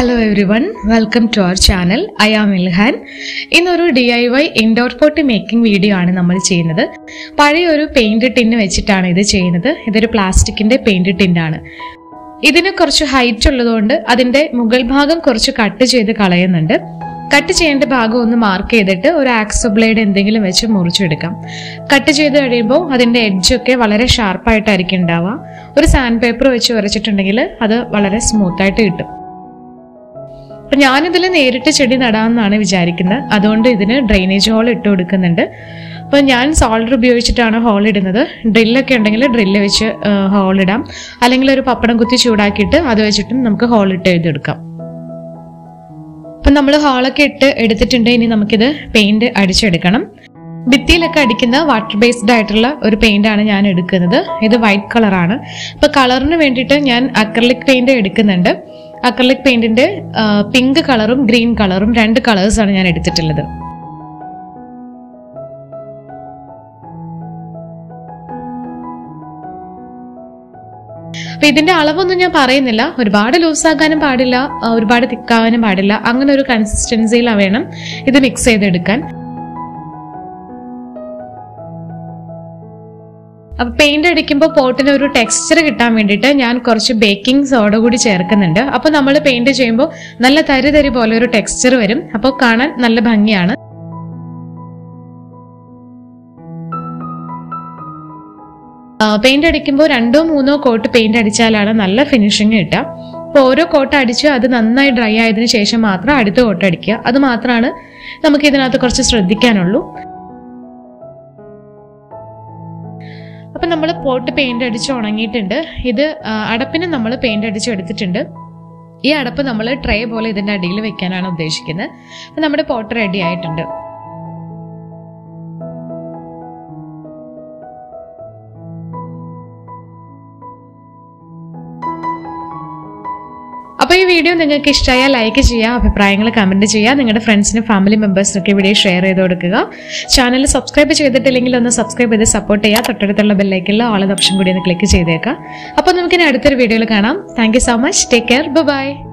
hello everyone welcome to our channel I am Ilhan ഇന്നൊരു D I Y indoor potty making video ആണ് നമ്മൾ ചെയ്യുന്നത് പഴയ ഒരു പെയിന്റ് ടിന്ന് വെച്ചിട്ടാണ് ഇത് ചെയ്യുന്നത് ഇതൊരു പ്ലാസ്റ്റിക്കിന്റെ പെയിന്റ് ടിന്നാണ് ഇതിന് കുറച്ച് ഹൈറ്റ് ഉള്ളതുകൊണ്ട് അതിന്റെ മുകൾ ഭാഗം കുറച്ച് കട്ട് ചെയ്ത് കളയുന്നുണ്ട് കട്ട് ചെയ്യേണ്ട ഭാഗം ഒന്ന് മാർക്ക് ചെയ്തിട്ട് ഒരു ആക്സോ ബ്ലേഡ് എന്തെങ്കിലും വെച്ച് മുറിച്ചെടുക്കാം കട്ട് ചെയ്ത് കഴിയുമ്പോൾ അതിന്റെ എഡ്ജൊക്കെ വളരെ ഷാർപ്പായിട്ടായിരിക്കും ഉണ്ടാവുക ഒരു സാൻഡ് പേപ്പർ വെച്ച് വരച്ചിട്ടുണ്ടെങ്കിൽ അത് വളരെ സ്മൂത്തായിട്ട് കിട്ടും അപ്പൊ ഞാനിതിൽ നേരിട്ട് ചെടി നടാമെന്നാണ് വിചാരിക്കുന്നത് അതുകൊണ്ട് ഇതിന് ഡ്രെയിനേജ് ഹോൾ ഇട്ട് കൊടുക്കുന്നുണ്ട് അപ്പൊ ഞാൻ സോൾഡർ ഉപയോഗിച്ചിട്ടാണ് ഹോൾ ഇടുന്നത് ഡ്രില്ലൊക്കെ ഉണ്ടെങ്കിൽ ഡ്രില്ല് വെച്ച് ഹോൾ ഇടാം അല്ലെങ്കിൽ ഒരു പപ്പടം കുത്തി ചൂടാക്കിയിട്ട് അത് വെച്ചിട്ടും നമുക്ക് ഹോൾ ഇട്ട് എഴുതിയെടുക്കാം അപ്പൊ നമ്മൾ ഹോളൊക്കെ ഇട്ട് എടുത്തിട്ടുണ്ട് ഇനി നമുക്കിത് പെയിന്റ് അടിച്ചെടുക്കണം ഭിത്തിയിലൊക്കെ അടിക്കുന്ന വാട്ടർ ബേസ്ഡ് ആയിട്ടുള്ള ഒരു പെയിന്റ് ആണ് ഞാൻ എടുക്കുന്നത് ഇത് വൈറ്റ് കളറാണ് അപ്പൊ കളറിന് വേണ്ടിയിട്ട് ഞാൻ അക്രലിക് പെയിന്റ് എടുക്കുന്നുണ്ട് അക്രലിക് പെയിന്റിന്റെ പിങ്ക് കളറും ഗ്രീൻ കളറും രണ്ട് കളേഴ്സ് ആണ് ഞാൻ എടുത്തിട്ടുള്ളത് അപ്പൊ ഇതിന്റെ അളവൊന്നും ഞാൻ പറയുന്നില്ല ഒരുപാട് ലൂസാകാനും പാടില്ല ആ, ഒരുപാട് തിക്കാവാനും പാടില്ല അങ്ങനെ ഒരു കൺസിസ്റ്റൻസിയിൽ വേണം ഇത് മിക്സ് ചെയ്തെടുക്കാൻ അപ്പൊ പെയിന്റ് അടിക്കുമ്പോൾ പോട്ടിന് ഒരു ടെക്സ്ചർ കിട്ടാൻ വേണ്ടിയിട്ട് ഞാൻ കുറച്ച് ബേക്കിംഗ് സോഡ കൂടി ചേർക്കുന്നുണ്ട് അപ്പൊ നമ്മൾ പെയിന്റ് ചെയ്യുമ്പോൾ നല്ല തരി തരി പോലെ ഒരു ടെക്സ്ചർ വരും അപ്പോൾ കാണാൻ നല്ല ഭംഗിയാണ് പെയിന്റ് അടിക്കുമ്പോൾ രണ്ടോ മൂന്നോ കോട്ട് പെയിന്റ് അടിച്ചാലാണ് നല്ല ഫിനിഷിങ് കിട്ടുക അപ്പോൾ ഓരോ കോട്ട് അടിച്ച് അത് നന്നായി ഡ്രൈ ആയതിനു ശേഷം മാത്രം അടുത്ത കോട്ട് അടിക്കുക അത് മാത്രമാണ് നമുക്ക് ഇതിനകത്ത് കുറച്ച് ശ്രദ്ധിക്കാനുള്ളൂ അപ്പൊ നമ്മൾ പോട്ട് പെയിന്റ് അടിച്ച് ഉണങ്ങിയിട്ടുണ്ട് ഇത് ആ, അടപ്പിന് നമ്മൾ പെയിന്റ് അടിച്ച് എടുത്തിട്ടുണ്ട് ഈ അടപ്പ് നമ്മൾ ട്രേ പോലെ ഇതിന്റെ അടിയിൽ വെക്കാനാണ് ഉദ്ദേശിക്കുന്നത് അപ്പൊ നമ്മുടെ പോട്ട് റെഡി ആയിട്ടുണ്ട് അപ്പോൾ ഈ വീഡിയോ നിങ്ങൾക്ക് ഇഷ്ടമായാൽ ലൈക്ക് ചെയ്യുക അഭിപ്രായങ്ങൾ കമന്റ് ചെയ്യുക നിങ്ങളുടെ ഫ്രണ്ട്സിനും ഫാമിലി മെമ്പേഴ്സിനൊക്കെ വീഡിയോ ഷെയർ ചെയ്ത് കൊടുക്കുക ചാനൽ സബ്സ്ക്രൈബ് ചെയ്തിട്ടില്ലെങ്കിൽ ഒന്ന് സബ്സ്ക്രൈബ് ചെയ്ത് സപ്പോർട്ട് ചെയ്യുക തൊട്ടടുത്തുള്ള ബെല്ലൈക്കുള്ള ഓൾ ഓപ്ഷൻ കൂടി ഒന്ന് ക്ലിക്ക് ചെയ്തേക്കാം അപ്പോൾ നമുക്കിനി അടുത്തൊരു വീഡിയോയിൽ കാണാം thank you so much take care by